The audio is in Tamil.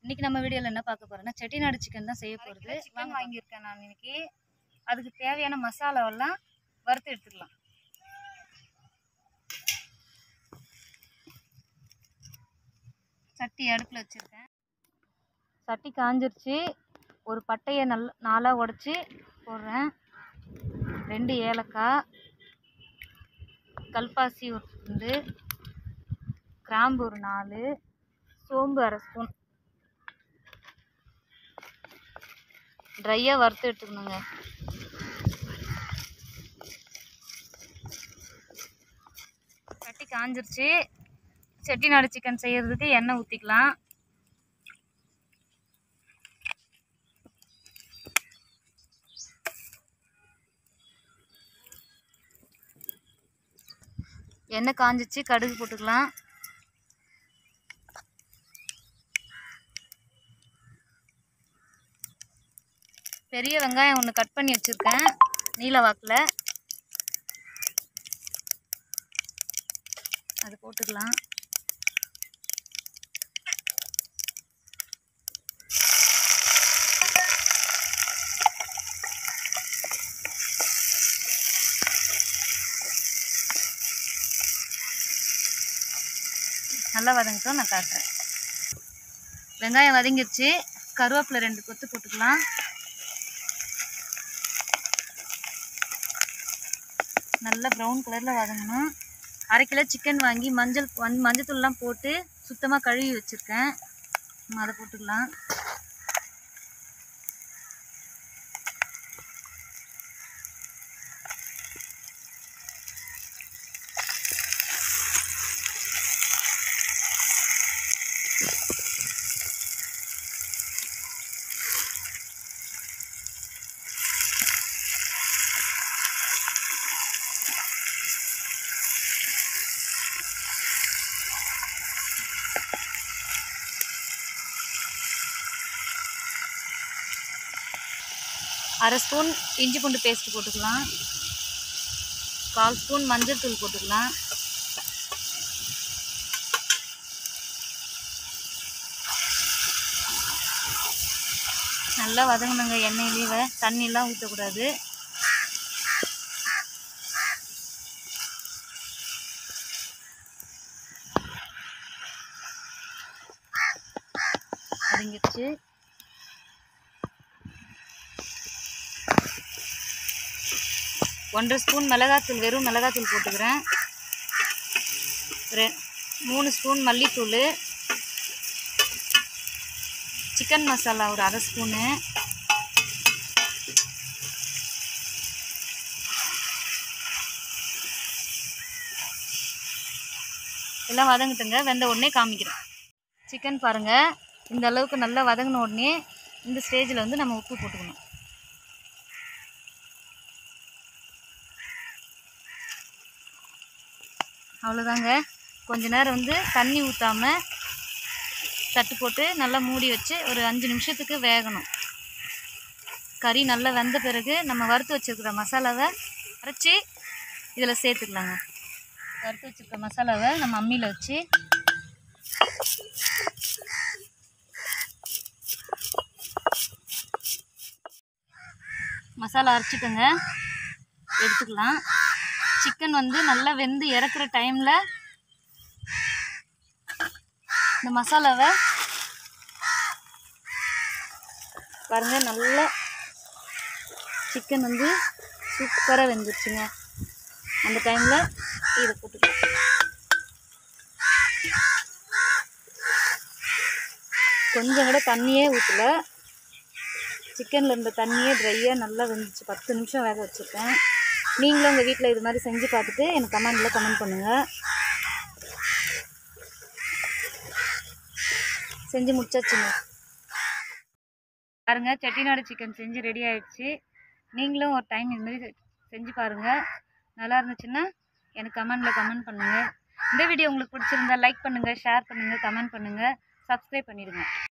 இன்னைக்கு நம்ம வீடியோவில் என்ன பார்க்க போறோம்னா செட்டிநாடு சிக்கன் தான் செய்ய போகிறது சிக்கன் வாங்கியிருக்கேன் நான் இன்னைக்கு அதுக்கு தேவையான மசாலாவெல்லாம் வறுத்து எடுத்துக்கலாம் சட்டி அடுப்பில் வச்சுருக்கேன் சட்டி காஞ்சிருச்சு ஒரு பட்டையை நல்ல நாலாக உடச்சி போடுறேன் ரெண்டு ஏலக்காய் கல்பாசி ஒரு துண்டு கிராம்பு ஒரு நாலு சோம்பு அரை ஸ்பூன் ட்ரையாக வறுத்து எடுத்துக்கணுங்க சட்டி காஞ்சிருச்சு செட்டிநாடு சிக்கன் செய்யறதுக்கு எண்ணெய் ஊற்றிக்கலாம் எண்ணெய் காஞ்சிச்சு கடுகு போட்டுக்கலாம் பெரிய வெங்காயம் ஒன்று கட் பண்ணி வச்சுருக்கேன் நீல வாக்கில் அது போட்டுக்கலாம் நல்லா வதங்கட்டும் நான் காட்டுறேன் வெங்காயம் வதங்கிருச்சு கருவேப்பிலை ரெண்டு கொத்து போட்டுக்கலாம் நல்லா ப்ரௌன் கலரில் வதங்கணும் அரை கிலோ சிக்கன் வாங்கி மஞ்சள் மஞ் மஞ்சத்தூள்லாம் போட்டு சுத்தமாக கழுவி வச்சுருக்கேன் நம்ம அதை போட்டுக்கலாம் அரை ஸ்பூன் இஞ்சி பூண்டு பேஸ்ட் போட்டுக்கலாம் கால் ஸ்பூன் மஞ்சள் தூள் போட்டுக்கலாம் நல்லா வதங்கணுங்க எண்ணெயிலேயே தண்ணிலாம் ஊற்றக்கூடாது வதங்கிடுச்சு ஒன்றரை ஸ்பூன் மிளகாத்தூள் வெறும் மிளகாத்தூள் போட்டுக்கிறேன் ரெ மூணு ஸ்பூன் மல்லித்தூள் சிக்கன் மசாலா ஒரு அரை ஸ்பூனு எல்லாம் வதங்கிட்டுங்க வெந்த உடனே காமிக்கிறேன் சிக்கன் பாருங்கள் இந்த அளவுக்கு நல்லா வதங்கின உடனே இந்த ஸ்டேஜில் வந்து நம்ம உப்பு போட்டுக்கணும் அவ்வளோதாங்க கொஞ்ச நேரம் வந்து தண்ணி ஊற்றாம தட்டு போட்டு நல்லா மூடி வச்சு ஒரு அஞ்சு நிமிஷத்துக்கு வேகணும் கறி நல்லா வெந்த பிறகு நம்ம வறுத்து வச்சுருக்கிற மசாலாவை அரைச்சி இதில் சேர்த்துக்கலாங்க வறுத்து வச்சுருக்க மசாலாவை நம்ம அம்மியில் வச்சு மசாலா அரைச்சிக்கோங்க எடுத்துக்கலாம் சிக்கன் வந்து நல்லா வெந்து இறக்குற டைமில் இந்த மசாலாவை பாருங்க நல்லா சிக்கன் வந்து சூப்பராக வெந்துருச்சுங்க அந்த டைமில் இதை போட்டுக்கலாம் கொஞ்சம் கூட தண்ணியே ஊற்றல சிக்கனில் இருந்த தண்ணியே ட்ரையாக நல்லா வெந்துச்சு பத்து நிமிஷம் வேக வச்சுருக்கேன் நீங்களும் உங்கள் வீட்டில் இது மாதிரி செஞ்சு பார்த்துட்டு எனக்கு கமெண்டில் கமெண்ட் பண்ணுங்கள் செஞ்சு முடிச்சாச்சுங்க பாருங்க செட்டிநாடு சிக்கன் செஞ்சு ரெடி ஆயிடுச்சு நீங்களும் ஒரு டைம் இது மாதிரி செஞ்சு பாருங்கள் நல்லா இருந்துச்சுன்னா எனக்கு கமெண்டில் கமெண்ட் பண்ணுங்கள் இந்த வீடியோ உங்களுக்கு பிடிச்சிருந்தா லைக் பண்ணுங்கள் ஷேர் பண்ணுங்கள் கமெண்ட் பண்ணுங்கள் சப்ஸ்கிரைப் பண்ணிடுங்க